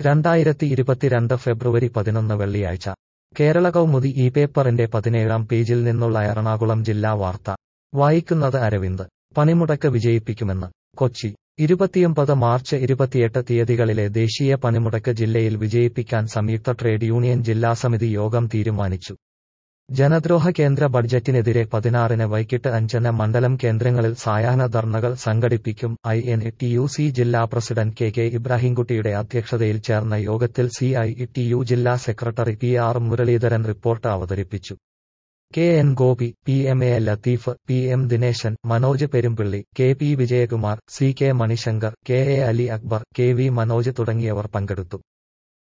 രണ്ടായിരത്തി ഇരുപത്തിരണ്ട് ഫെബ്രുവരി പതിനൊന്ന് വെള്ളിയാഴ്ച കേരള കൗമുദി ഈ പേപ്പറിന്റെ പതിനേഴാം പേജിൽ നിന്നുള്ള എറണാകുളം ജില്ലാ വാർത്ത വായിക്കുന്നത് അരവിന്ദ് പണിമുടക്ക് വിജയിപ്പിക്കുമെന്ന് കൊച്ചി ഇരുപത്തിയൊമ്പത് മാർച്ച് ഇരുപത്തിയെട്ട് തീയതികളിലെ ദേശീയ പണിമുടക്ക് ജില്ലയിൽ വിജയിപ്പിക്കാൻ സംയുക്ത ട്രേഡ് യൂണിയൻ ജില്ലാ സമിതി യോഗം തീരുമാനിച്ചു ജനദ്രോഹ കേന്ദ്ര ബഡ്ജറ്റിനെതിരെ പതിനാറിന് വൈകിട്ട് അഞ്ചിന് മണ്ഡലം കേന്ദ്രങ്ങളിൽ സായാഹ്ന ധർണകൾ സംഘടിപ്പിക്കും I N T U C ജില്ലാ പ്രസിഡന്റ് കെ കെ ഇബ്രാഹിംകുട്ടിയുടെ അധ്യക്ഷതയിൽ ചേർന്ന യോഗത്തിൽ സി ഐ ടി യു ജില്ലാ സെക്രട്ടറി പി ആർ മുരളീധരൻ റിപ്പോർട്ട് അവതരിപ്പിച്ചു K N Gopi P M A Latheef P M Dineshan Manoj Perumpilly K P Vijayakumar C K Manishankar K A Ali Akbar K V Manoj തുടങ്ങിയവർ പങ്കെടുത്തു